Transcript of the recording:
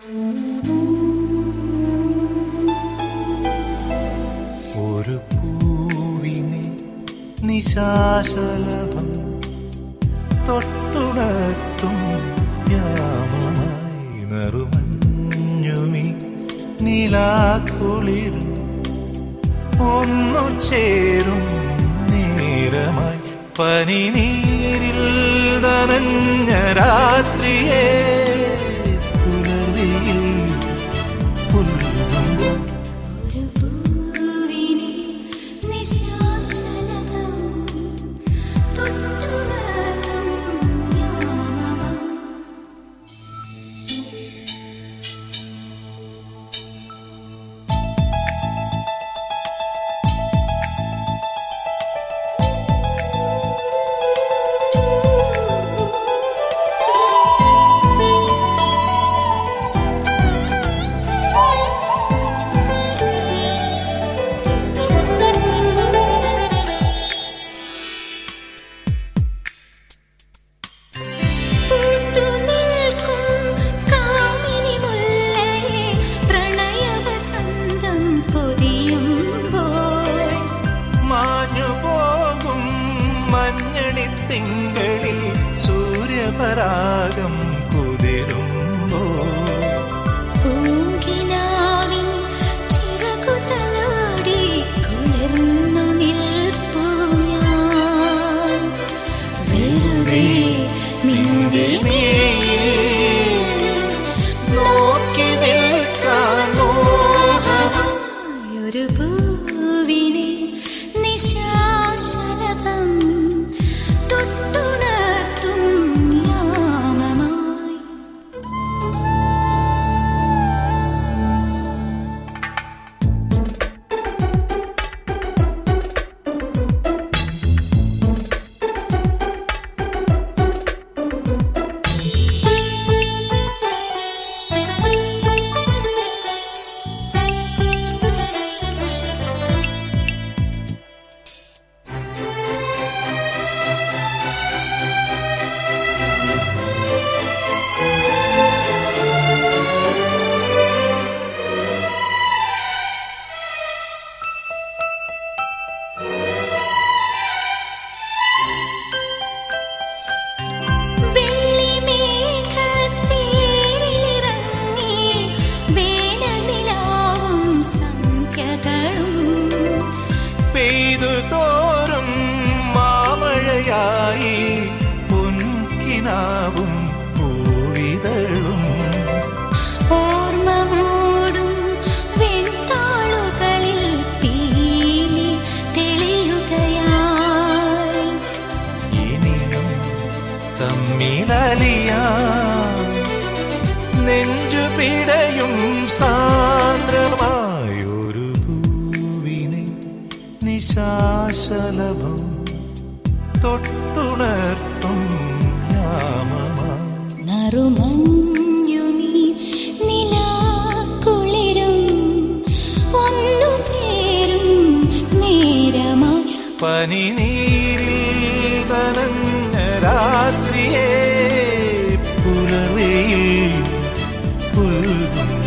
ഒരു പൂവിനെ നിശാശലഭം തൊട്ടുണർത്തും യാമമായി നറുമഞ്ഞുമി നിലാക്കുളിരും ഒന്നു ചേരും നേരമായി പനിനീരിൽ നനഞ്ഞ രാത്രിയെ പുലരിയിൽ പുല്ലുമ്പോൾ ഒരു പൂവിനെ നിശാശലഭം തൊട്ടുണർത്തും യാമമായി പൂത്തു നിൽക്കും കാമിനി മുല്ലയെ പ്രണയവസന്തം പൊതിയുമ്പോൾ മാഞ്ഞു പോകും മഞ്ഞണി തിങ്കളിൽ സൂര്യപരാഗം കുതിരുമ്പോ പൂങ്കിനാവിൻ ചിറകുതലോടി കുളിർന്നു നിൽപ്പു ഞാൻ വെറുതെ നിന്റെ മിഴിയിൽ നോക്കി നിൽക്കാൻ മോഹം ഒരു പൂവിനെ നിശാശലഭം തൊട്ടുണർത്തും യാമമായി വെള്ളിമേഘത്തേരിലിറങ്ങി വേനലിലാവും സന്ധ്യകളും പെയ്തു തോറും മാമഴയായി പൊൻകിനാവും പൂവിതഴും ഓർമ്മ മൂടും വെൺതാളുകളിൽ പീലി തെളിയുകയായി ഇനിയും തമ്മിലലിയാ നെഞ്ചു പിടയും സാന്ദ്രമായൊരു പൂവിനെ നിശാശലഭം തൊട്ടുണർത്തും യാമമായി നറുമഞ്ഞുമീ നിലാക്കുളിരും ഒന്നു ചേരും നേരമായി പനിനീരിൽ നനഞ്ഞ രാത്രിയെ പുലവയിൽ പുൽകും